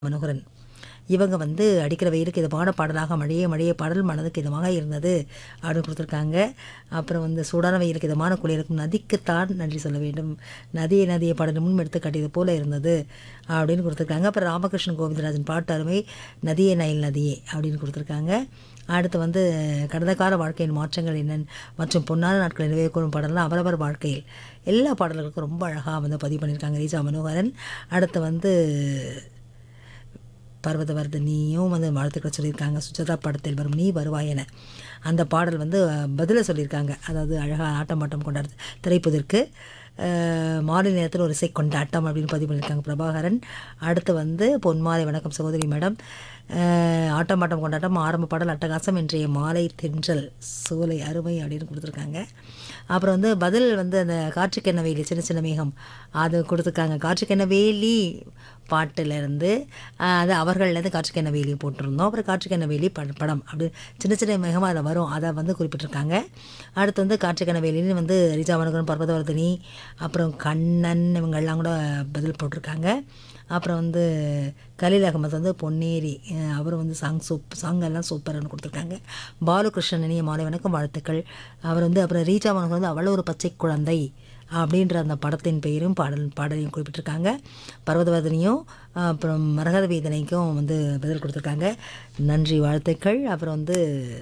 மனோகரன் இவங்க வந்து அடிக்கிற வெயிலுக்கு இதமான பாடலாக மழையே மழையே பாடல் மனதுக்கு இதமாக இருந்தது அப்படின்னு கொடுத்துருக்காங்க அப்புறம் வந்து சூடான வெயிலுக்கு இதமான குளிருக்கும் நதிக்குத்தான் நன்றி சொல்ல வேண்டும் நதியை நதியை பாடல் முன் எடுத்து காட்டியது போல இருந்தது அப்படின்னு கொடுத்துருக்காங்க அப்புறம் ராமகிருஷ்ணன் கோவிந்தராஜன் பாட்டு அருமை நதியே நயில் நதியே அப்படின்னு கொடுத்துருக்காங்க அடுத்து வந்து கடந்த கால வாழ்க்கையின் மாற்றங்கள் என்னென்ன மற்றும் பொன்னான நாட்கள் நினைவு கூறும் பாடலாம் அவரவர் வாழ்க்கையில் எல்லா பாடல்களுக்கும் ரொம்ப அழகாக வந்து பதிவு பண்ணியிருக்காங்க ரீஜா மனோகரன் அடுத்து வந்து பர்வதவர்தனியும் வந்து வாழ்த்துக்கள் சொல்லியிருக்காங்க சுஜாதா படத்தில் வரும் நீ வருவாய் என அந்த பாடல் வந்து பதிலை சொல்லியிருக்காங்க அதாவது அழகாக ஆட்டம் பாட்டம் கொண்டாடு திரைப்பதற்கு மாலை நேரத்தில் ஒரு இசை கொண்டாட்டம் அப்படின்னு பதிவு பண்ணியிருக்காங்க பிரபாகரன் அடுத்து வந்து பொன்மாலை வணக்கம் சகோதரி மேடம் ஆட்டம் பாட்டம் கொண்டாட்டம் ஆரம்ப பாடல் அட்டகாசம் இன்றைய மாலை தென்றல் சோலை அருமை அப்படின்னு கொடுத்துருக்காங்க அப்புறம் வந்து பதில் வந்து அந்த காற்றுக்கென்ன வேலி சின்ன சின்ன மேகம் அது கொடுத்துருக்காங்க காற்றுக்கென்ன வேலி பாட்டிலேருந்து அது அவர்கள்லேருந்து காற்றுக்கென்ன வேலி போட்டிருந்தோம் அப்புறம் காற்றுக்கென்ன வேலி பட படம் அப்படி சின்ன சின்ன மேகமாக அதில் வரும் அதை வந்து குறிப்பிட்டிருக்காங்க அடுத்து வந்து காற்றுக்கென்ன வேலின்னு வந்து ரிஜா மனோகரன் பர்வதவர்தினி அப்புறம் கண்ணன் இவங்கெல்லாம் கூட பதில் போட்டிருக்காங்க அப்புறம் வந்து கலீல் அகமது வந்து பொன்னேரி அவர் வந்து சாங் சூப் சாங் எல்லாம் சூப்பர்னு கொடுத்துருக்காங்க பாலகிருஷ்ணன் இனிய மாலை வணக்கம் வாழ்த்துக்கள் அவர் வந்து அப்புறம் ரீஜா மனோகர் வந்து அவ்வளோ ஒரு பச்சை குழந்தை அப்படின்ற அந்த படத்தின் பெயரும் பாடல் பாடலையும் குறிப்பிட்டிருக்காங்க பர்வதவர்தனையும் அப்புறம் மரகத வேதனைக்கும் வந்து பதில் கொடுத்துருக்காங்க நன்றி வாழ்த்துக்கள் அப்புறம் வந்து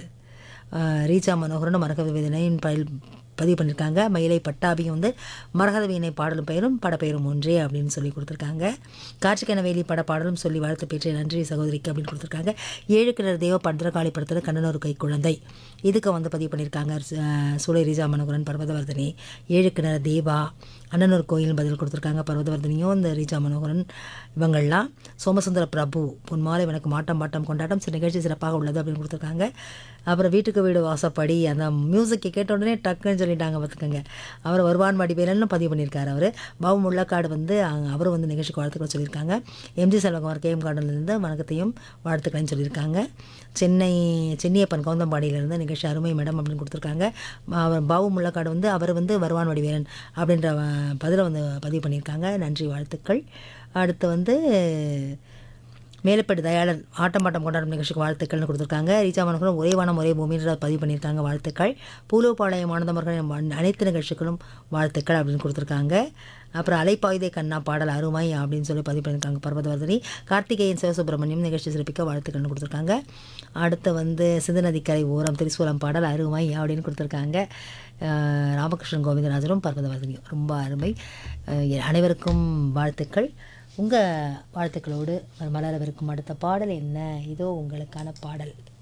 ரீஜா மனோகரனும் மரகத வேதனையும் பயில் பதிவு பண்ணியிருக்காங்க மயிலை பட்டாபியும் வந்து மரகத வீணை பாடலும் பெயரும் படப்பெயரும் ஒன்றே அப்படின்னு சொல்லி கொடுத்துருக்காங்க காட்சிக்கென வேலி பட பாடலும் சொல்லி வாழ்த்து பெற்ற நன்றி சகோதரிக்கு அப்படின்னு கொடுத்துருக்காங்க ஏழு கிணறு தேவ பத்திரகாளி படத்தில் கண்ணனூர் கை குழந்தை இதுக்கு வந்து பதிவு பண்ணியிருக்காங்க சூளை ரீஜா மனோகரன் பர்வதவர்தனி ஏழு கிணறு தேவா அண்ணனூர் கோயில் பதில் கொடுத்துருக்காங்க பர்வதவர்தனியும் இந்த ரீஜா மனோகரன் இவங்கள்லாம் சோமசுந்தர பிரபு பொன்மாலை வணக்கம் ஆட்டம் பாட்டம் கொண்டாட்டம் சில நிகழ்ச்சி சிறப்பாக உள்ளது அப்படின்னு கொடுத்துருக்காங்க அப்புறம் வீட்டுக்கு வீடு வாசப்படி அந்த மியூசிக்கை கேட்ட உடனே டக்குன்னு சொல்லிட்டாங்க பார்த்துக்கோங்க அவர் வருவான் மாடி பேரல்னு பதிவு பண்ணியிருக்காரு அவர் பாபு முள்ளக்காடு வந்து அவரும் வந்து நிகழ்ச்சிக்கு வாழ்த்துக்கள் சொல்லியிருக்காங்க எம்ஜி செல்வகுமார் கேஎம் கார்டன்லேருந்து வணக்கத்தையும் வாழ்த்துக்களையும் சொல்லியிருக்காங்க சென்னை சென்னியப்பன் கவுந்தம்பாடியிலேருந்து நிகழ்ச்சி அருமை மேடம் அப்படின்னு கொடுத்துருக்காங்க அவர் பாபு முள்ளக்காடு வந்து அவர் வந்து வருவான் வடிவேலன் அப்படின்ற பதிலை வந்து பதிவு பண்ணியிருக்காங்க நன்றி வாழ்த்துக்கள் அடுத்து வந்து மேலப்பட்டு தயாளன் ஆட்டம் பாட்டம் கொண்டாடும் நிகழ்ச்சிக்கு வாழ்த்துக்கள்னு கொடுத்துருக்காங்க ரீஜா மனோகரம் ஒரே வானம் ஒரே பூமின்ற பதிவு பண்ணியிருக்காங்க வாழ்த்துக்கள் பூலோபாளையம் ஆனந்தமர்கள் அனைத்து நிகழ்ச்சிகளும் வாழ்த்துக்கள் அப்படின்னு கொடுத்துருக்காங்க அப்புறம் அலைப்பாயுதே கண்ணா பாடல் அருமை அப்படின்னு சொல்லி பதிவு பண்ணியிருக்காங்க பர்வதவர்தனி கார்த்திகேயன் சிவசுப்ரமணியம் நிகழ்ச்சி சிறப்பிக்க வாழ்த்துக்கள்னு கொடுத்துருக்காங்க அடுத்து வந்து சிந்து நதிக்கரை ஓரம் திரிசூலம் பாடல் அருமை அப்படின்னு கொடுத்துருக்காங்க ராமகிருஷ்ணன் கோவிந்தராஜரும் பர்வதவர்தனியும் ரொம்ப அருமை அனைவருக்கும் வாழ்த்துக்கள் உங்கள் வாழ்த்துக்களோடு மலரவிருக்கும் அடுத்த பாடல் என்ன இதோ உங்களுக்கான பாடல்